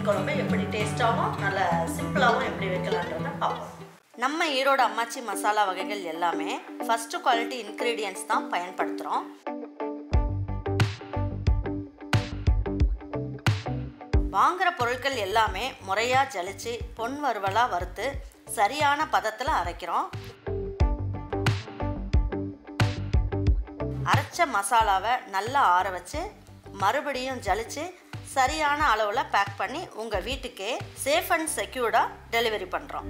குழம்பு எப்படி டேஸ்ட்டாகவும் நல்ல சிம்பிளாகவும் எப்படி வைக்கலான்றதை பார்ப்போம் நம்ம ஈரோடு அம்மாச்சி மசாலா வகைகள் எல்லாமே ஃபஸ்ட்டு குவாலிட்டி இன்க்ரீடியன்ட்ஸ் தான் பயன்படுத்துகிறோம் வாங்குகிற பொருட்கள் எல்லாமே முறையாக ஜலிச்சு பொன் வறுவலாக வறுத்து சரியான பதத்தில் அரைக்கிறோம் அரைச்ச மசாலாவை நல்லா ஆற வச்சு மறுபடியும் ஜலிச்சு சரியான அளவில் பேக் பண்ணி உங்கள் வீட்டுக்கே சேஃப் அண்ட் செக்யூர்டாக டெலிவரி பண்ணுறோம்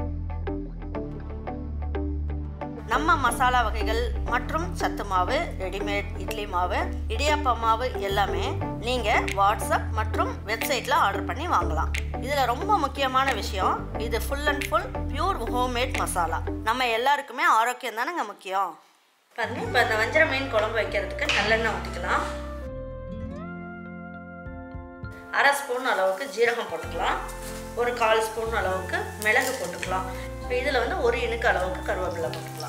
நம்ம மசாலா வகைகள் மற்றும் சத்து மாவு ரெடிமேட் இட்லி மாவு இடியாப்ப மாவு எல்லாமே நீங்கள் வாட்ஸ்அப் மற்றும் வெப்சைட்டில் ஆர்டர் பண்ணி வாங்கலாம் இதில் ரொம்ப முக்கியமான விஷயம் இது full and full pure homemade masala நம்ம எல்லாருக்குமே ஆரோக்கியம் தானேங்க முக்கியம் பாருங்க இப்போ இந்த வஞ்சர மீன் குழம்பு வைக்கிறதுக்கு நல்லெண்ணெய் ஊற்றிக்கலாம் அரை ஸ்பூன் அளவுக்கு ஜீரகம் போட்டுக்கலாம் ஒரு கால் ஸ்பூன் அளவுக்கு மிளகு போட்டுக்கலாம் இப்போ இதில் வந்து ஒரு இனுக்கு அளவுக்கு கருவேப்பிலை போட்டுக்கலாம்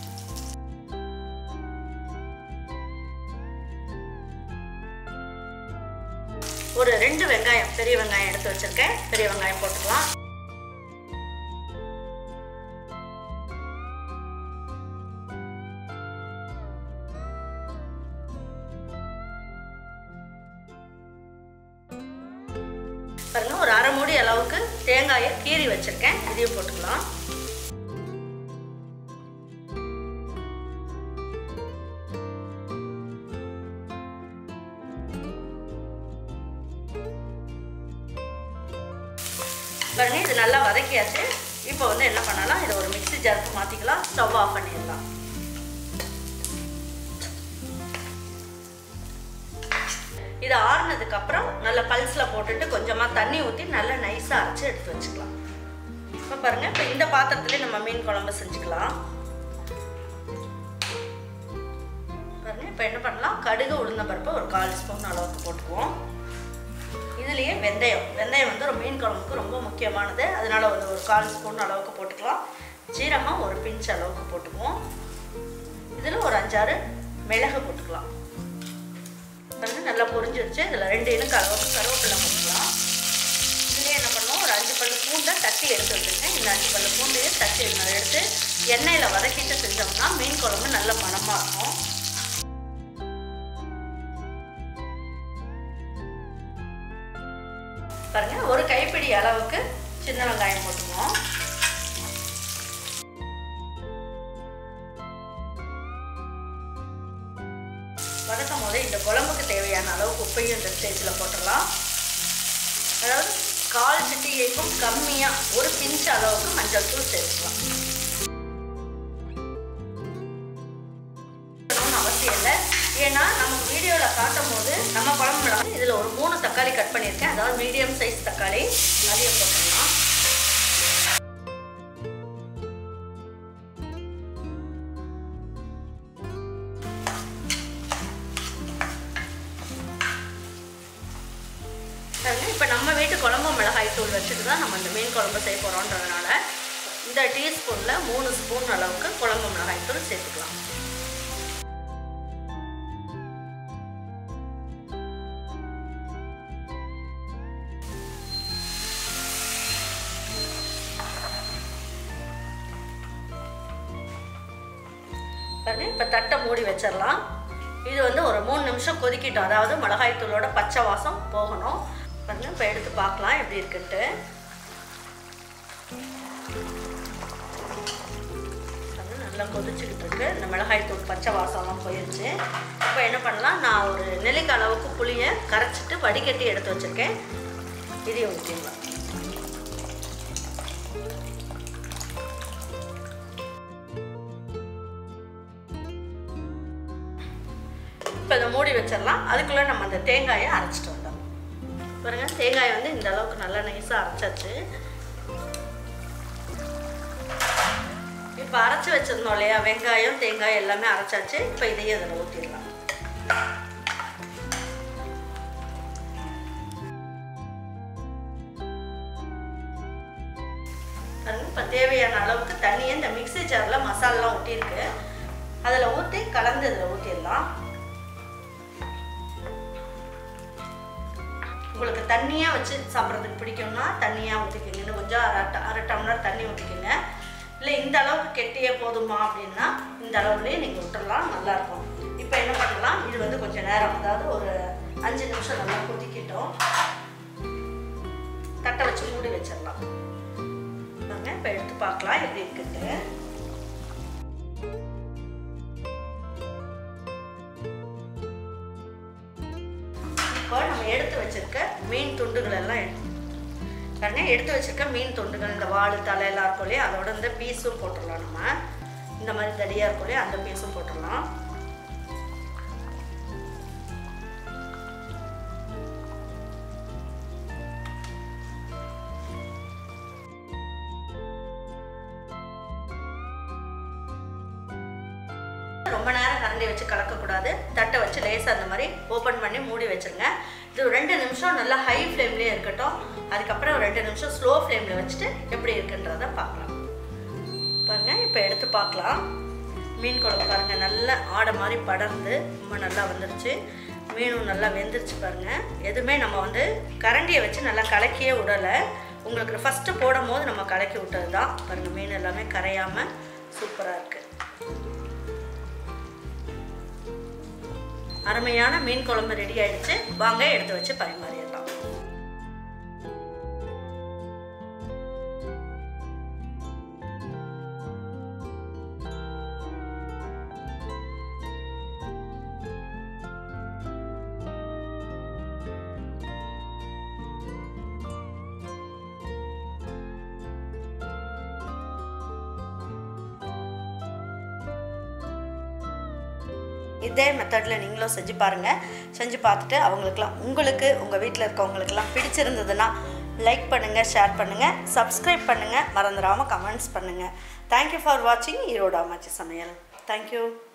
ஒரு ரெண்டு வெங்காயம் பெரிய வெங்காயம் எடுத்து வச்சிருக்கேன் பெரிய வெங்காயம் போட்டுக்கலாம் பாருங்க ஒரு அரை மூடி அளவுக்கு தேங்காயை கீறி வச்சிருக்கேன் இதையும் போட்டுக்கலாம் பாருங்க இது நல்லா வதக்கியாச்சு இப்போ வந்து என்ன பண்ணலாம் இதை ஒரு மிக்ஸி ஜாருக்கு மாற்றிக்கலாம் ஸ்டவ் ஆஃப் பண்ணிடலாம் இது ஆறுனதுக்கு அப்புறம் நல்ல பல்ஸில் போட்டுட்டு கொஞ்சமாக தண்ணி ஊற்றி நல்லா நைஸாக அரைச்சி எடுத்து வச்சுக்கலாம் இப்போ பாருங்கள் இப்போ இந்த பாத்திரத்துலேயே நம்ம மீன் குழம்பு செஞ்சுக்கலாம் பாருங்க இப்போ என்ன பண்ணலாம் கடுகு உளுந்த பருப்பு ஒரு கால் ஸ்பூன் அளவுக்கு போட்டுக்குவோம் இதுலேயே வெந்தயம் வெந்தயம் வந்து ஒரு மீன் குழம்புக்கு ரொம்ப முக்கியமானது அதனால ஒரு ஒரு கால் ஸ்பூன் அளவுக்கு போட்டுக்கலாம் ஜீரகம் ஒரு பிஞ்ச் அளவுக்கு போட்டுக்குவோம் இதில் ஒரு அஞ்சாறு மிளகு போட்டுக்கலாம் பாருங்க நல்லா பொரிஞ்சிருச்சு இதில் ரெண்டு இனுக்கு அளவுக்கு கருவேப்பிலை போட்டுக்கலாம் இதுலேயே என்ன பண்ணோம் ஒரு அஞ்சு பல்லு பூண்டை தட்டி எடுத்து வச்சுருக்கேன் இந்த அஞ்சு பல்லு பூண்டையும் தட்டி எடுத்து எண்ணெயில் வதக்கிட்டு செஞ்சோம்னா மீன் குழம்பு நல்ல மணமாக இருக்கும் பாருங்க ஒரு கைப்பிடி அளவுக்கு சின்ன வெங்காயம் போட்டுக்குவோம் வதக்கும் போது இந்த குழம்புக்கு தேவையான அளவுக்கு உப்பையும் இந்த ஸ்டேஜில் போட்டுடலாம் அதாவது கால் சிட்டிகைக்கும் கம்மியாக ஒரு பிஞ்ச் அளவுக்கு மஞ்சள் தூள் சேர்த்துக்கலாம் அவசியம் இல்லை ஏன்னா நம்ம வீடியோவில் காட்டும் போது நம்ம குழம்பு மிளகாய் இதில் ஒரு மூணு தக்காளி கட் பண்ணியிருக்கேன் அதாவது மீடியம் சைஸ் தக்காளி அதையும் போட்டுடலாம் இப்போ நம்ம வீட்டு குழம்பு மிளகாய் தூள் வச்சுட்டு தான் நம்ம இந்த மீன் குழம்பு செய்ய போகிறோன்றதுனால இந்த டீஸ்பூனில் மூணு ஸ்பூன் அளவுக்கு குழம்பு மிளகாய் தூள் சேர்த்துக்கலாம் பாருங்க இப்போ தட்டை மூடி வச்சிடலாம் இது வந்து ஒரு மூணு நிமிஷம் கொதிக்கிட்டோம் அதாவது மிளகாய் தூளோட பச்சை வாசம் போகணும் பாருங்க இப்போ எடுத்து பார்க்கலாம் எப்படி இருக்குன்ட்டு நல்லா கொதிச்சுக்கிட்டு இருக்கு இந்த மிளகாய் தூள் பச்சை வாசம்லாம் போயிடுச்சு இப்போ என்ன பண்ணலாம் நான் ஒரு நெல்லிக்காய் அளவுக்கு புளியை கரைச்சிட்டு வடிகட்டி எடுத்து வச்சுருக்கேன் இதையும் ஊற்றிடலாம் இப்போ இதை மூடி வச்சிடலாம் அதுக்குள்ளே நம்ம அந்த தேங்காயை அரைச்சிட்டு வந்தோம் பாருங்க தேங்காயை வந்து இந்த அளவுக்கு நல்லா நைஸாக அரைச்சாச்சு இப்போ அரைச்சி வச்சிருந்தோம் இல்லையா வெங்காயம் தேங்காய் எல்லாமே அரைச்சாச்சு இப்போ இதையும் அதில் ஊற்றிடலாம் இப்போ தேவையான அளவுக்கு தண்ணியை இந்த மிக்ஸி ஜாரில் மசாலாலாம் ஊற்றிருக்கு அதில் ஊற்றி கலந்து இதில் ஊற்றிடலாம் உங்களுக்கு தண்ணியாக வச்சு சாப்பிட்றதுக்கு பிடிக்கும்னா தண்ணியாக ஊற்றிக்கங்க இன்னும் கொஞ்சம் அரை ட- அரை டம்ளர் தண்ணி ஊற்றிக்கங்க இல்லை இந்த அளவுக்கு கெட்டியே போதுமா அப்படின்னா இந்த அளவுலேயே நீங்கள் விட்டுறலாம் நல்லாயிருக்கும் இப்போ என்ன பண்ணலாம் இது வந்து கொஞ்சம் நேரம் அதாவது ஒரு அஞ்சு நிமிஷம் நல்லா கொதிக்கட்டும் தட்டை வச்சு மூடி வச்சிடலாம் பாருங்க இப்போ எடுத்து பார்க்கலாம் எப்படி இருக்குன்ட்டு இப்போ நம்ம எடுத்து வச்சிருக்க மீன் துண்டுகள் எல்லாம் எடுத்து பாருங்க எடுத்து வச்சிருக்க மீன் துண்டுகள் இந்த வால் தலை எல்லாம் இருக்கும் இல்லையா அதோட இந்த பீஸும் போட்டுடலாம் நம்ம இந்த மாதிரி தடியாக இருக்கும் இல்லையா அந்த பீஸும் போட்டுடலாம் ரொம்ப நேரம் கரண்டி வச்சு கலக்கக்கூடாது தட்டை வச்சு லேசாக அந்த மாதிரி ஓப்பன் பண்ணி மூடி வச்சிருங்க இது ஒரு ரெண்டு நிமிஷம் நல்லா ஹை ஃப்ளேம்லேயே இருக்கட்டும் அதுக்கப்புறம் ஒரு ரெண்டு நிமிஷம் ஸ்லோ ஃப்ளேமில் வச்சுட்டு எப்படி இருக்குன்றத பார்க்கலாம் பாருங்க இப்போ எடுத்து பார்க்கலாம் மீன் குழம்பு பாருங்க நல்லா ஆடை மாதிரி படர்ந்து ரொம்ப நல்லா வந்துருச்சு மீனும் நல்லா வெந்துருச்சு பாருங்க எதுவுமே நம்ம வந்து கரண்டியை வச்சு நல்லா கலக்கியே விடலை உங்களுக்கு ஃபஸ்ட்டு போடும் போது நம்ம கலக்கி விட்டது தான் பாருங்கள் மீன் எல்லாமே கரையாமல் சூப்பராக இருக்குது அருமையான மீன் குழம்பு ரெடி ஆயிடுச்சு வாங்க எடுத்து வச்சு பரிமாறிடலாம் இதே மெத்தடில் நீங்களும் செஞ்சு பாருங்கள் செஞ்சு பார்த்துட்டு அவங்களுக்குலாம் உங்களுக்கு உங்கள் வீட்டில் இருக்கவங்களுக்கெல்லாம் பிடிச்சிருந்ததுன்னா லைக் பண்ணுங்கள் ஷேர் பண்ணுங்கள் சப்ஸ்கிரைப் பண்ணுங்கள் மறந்துடாமல் கமெண்ட்ஸ் பண்ணுங்கள் தேங்க்யூ ஃபார் வாட்சிங் ஈரோடு அம்மாச்சி சமையல் தேங்க்யூ